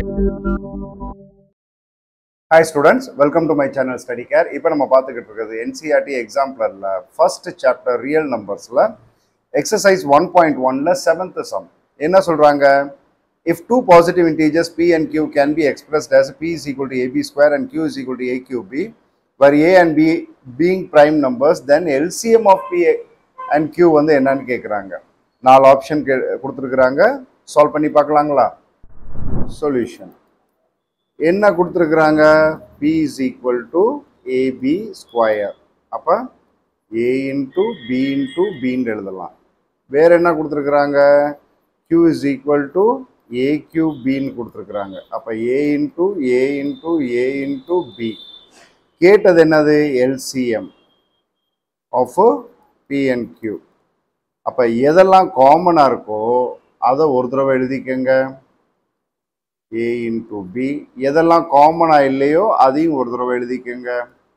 hi students welcome to my channel study care இப்போ நம்ம பார்த்துக்கிட்டு இருக்கிறது என்சிஆர்டி எக்ஸாம்பிளரில் ஃபர்ஸ்ட் சாப்டர் ரியல் நம்பர்ஸில் எக்ஸசைஸ் ஒன் பாயிண்ட் ஒனில் செவன்த் சம் என்ன சொல்கிறாங்க if two positive integers p and q can be expressed as p is equal to ab square and q is equal to a cube b where a and b being prime numbers then LCM of p and q வந்து என்னன்னு கேட்குறாங்க நாலு option K கொடுத்துருக்குறாங்க solve பண்ணி பார்க்கலாங்களா solution என்ன கொடுத்துருக்குறாங்க p is equal to ab square அப்போ a into b into பின்னு எழுதலாம் வேற என்ன கொடுத்துருக்குறாங்க q is equal to a cube பின்னு கொடுத்துருக்குறாங்க அப்போ a into a into a into b கேட்டது என்னது LCM of p and q அப்போ எதெல்லாம் காமனாக இருக்கோ அதை ஒரு தடவை எழுதிக்கங்க ஏ இன்டு பி எதெல்லாம் காமனாக இல்லையோ அதையும் ஒரு தடவை எழுதிக்கோங்க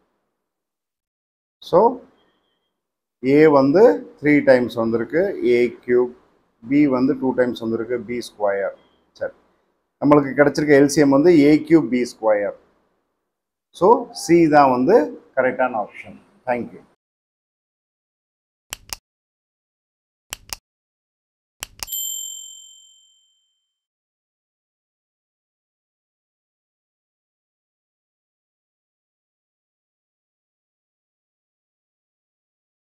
ஸோ ஏ வந்து த்ரீ டைம்ஸ் வந்திருக்கு ஏ கியூப் பி வந்து டூ டைம்ஸ் வந்திருக்கு பி ஸ்கொயர் சரி நம்மளுக்கு கிடைச்சிருக்க எல்சிஎம் வந்து a cube b square so c தான் வந்து கரெக்டான ஆப்ஷன் தேங்க்யூ